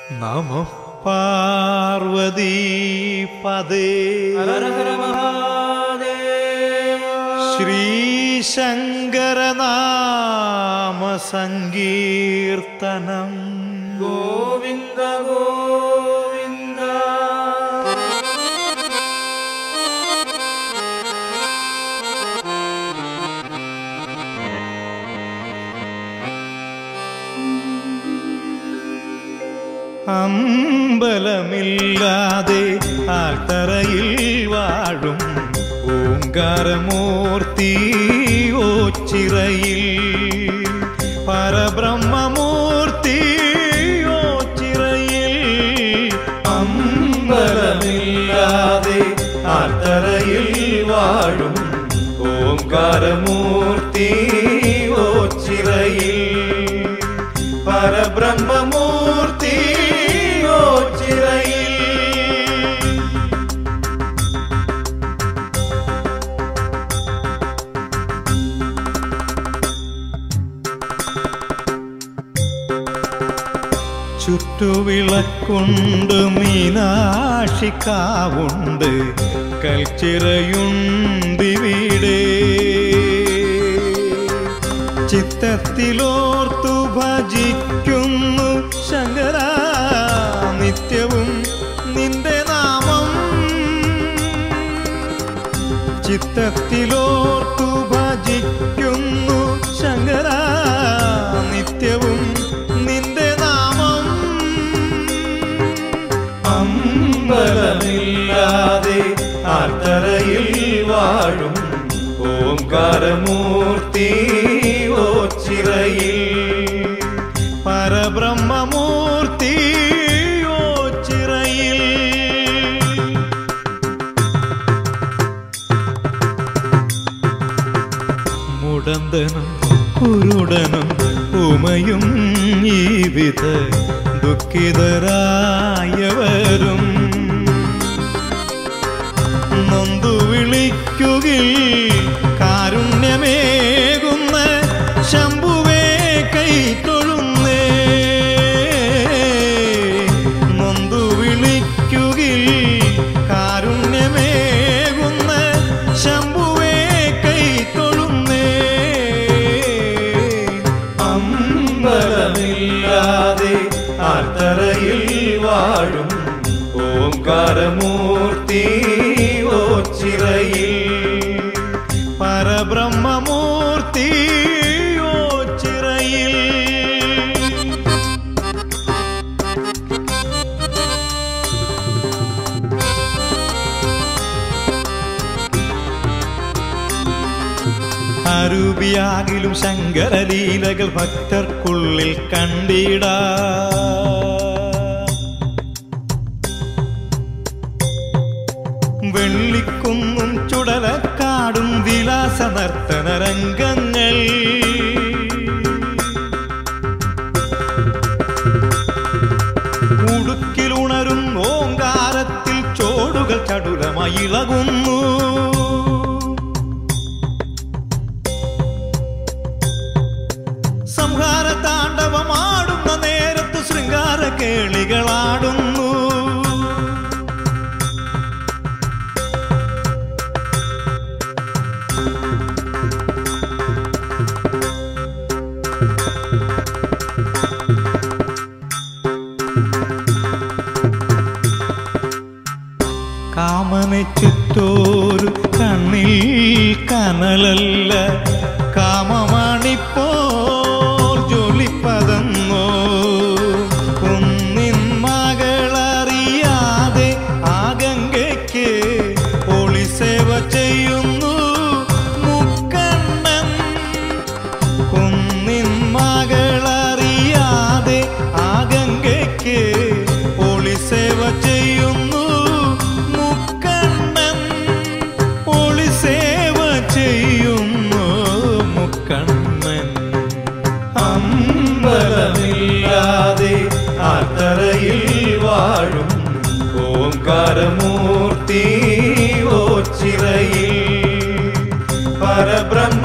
നമോ പാർവതീ പദേ ഹര ഹര മഹാദേവ ശ്രീശങ്കരനാമ സങ്കീർത്തനം ഗോവിന്ദ ഗോവിന്ദ അമ്പലമില്ലാതെ ആൽത്തറയിൽ വാഴും ഓങ്കാരമൂർത്തി ഓച്ചിറയിൽ പരബ്രഹ്മമൂർത്തി ഓച്ചിറയിൽ അമ്പലമില്ലാതെ ആൽത്തറയിൽ വാഴും ഓങ്കാരമൂർത്തി ഓച്ചിറയിൽ പരബ്രഹ്മമൂർത്തി ഓച്ചിറയിൽ ചുറ്റുവിളക്കുണ്ട് മീനാക്ഷിക്കാവുണ്ട് കൽച്ചിറയുണ്ടിവിടെ ചിത്തത്തിലോർത്തു ഭജിക്കുന്നു ശങ്കര നിത്യവും നിന്റെ നാമം ചിത്തത്തിലോർത്തു ഭജിക്കുന്നു ശങ്കര നിത്യവും നിന്റെ നാമം അമ്പലമില്ലാതെ ആർത്തറയിൽ വാഴും ഓംകാരമൂർത്തി ഓച്ചിറയിൽ പരബ്രഹ്മമൂർത്തി ഓച്ചിറയിൽ മുടന്തനും കുരുടനും ഉമയും ഈ വിധ ദുഃഖിതരായവരും നൊന്തു വിളിക്കുകിൽ കാരുണ്യമേകുന്ന ശംഭുവേ കൈത്തൊഴുന്നേ നൊന്തു വിളിക്കുകിൽ കാരുണ്യമേകുന്ന ശംഭുവേ കൈത്തൊഴുന്നേ അമ്പലമില്ലാതെ ആർത്തറയിൽ വാഴും ഓംകാരമൂർത്തി ഓച്ചിറയിൽ പരബ്രഹ്മമൂർത്തി ഓച്ചിറയിൽ അരൂപിയാകിലും ശങ്കരലീലകൾ ഭക്തർക്കുള്ളിൽ കണ്ടിടാ വെള്ളിക്കുന്നും ചുടലക്കാടും വിലാസ നർത്തന രംഗങ്ങൾ ഉടുക്കിലുണരും ഓങ്കാരത്തിൽ ചോടുകൾ ചടുലമായി ഇളകുന്നു സംഹാര താണ്ഡവമാടുന്ന നേരത്ത് ശൃംഗാര കേളികളാടുന്നു കാമനെ ചുറ്റോരു കണ്ണിൽ കനലല്ല കാമമാണിപ്പോൾ ജോലിപ്പതങ്ങോ കുന്നിൻ മകളറിയാതെ ആഗംഗയ്ക്ക് ഒളിസേവ ചെയ്യുന്നു മുക്കണ്ണൻ കുന്നിൻ മകളറിയാതെ ആഗംഗയ്ക്ക് ഒളിസേവ ചെയ്യുന്നു മുക്കണ്ണൻ ഒളിസേവ ചെയ്യുന്നു മുക്കണ്ണൻ അമ്പലമില്ലാതെ ആത്തറയിൽ വാഴും ഓംകാരമൂർത്തി ഓച്ചിറയിൽ പരബ്രഹ്മ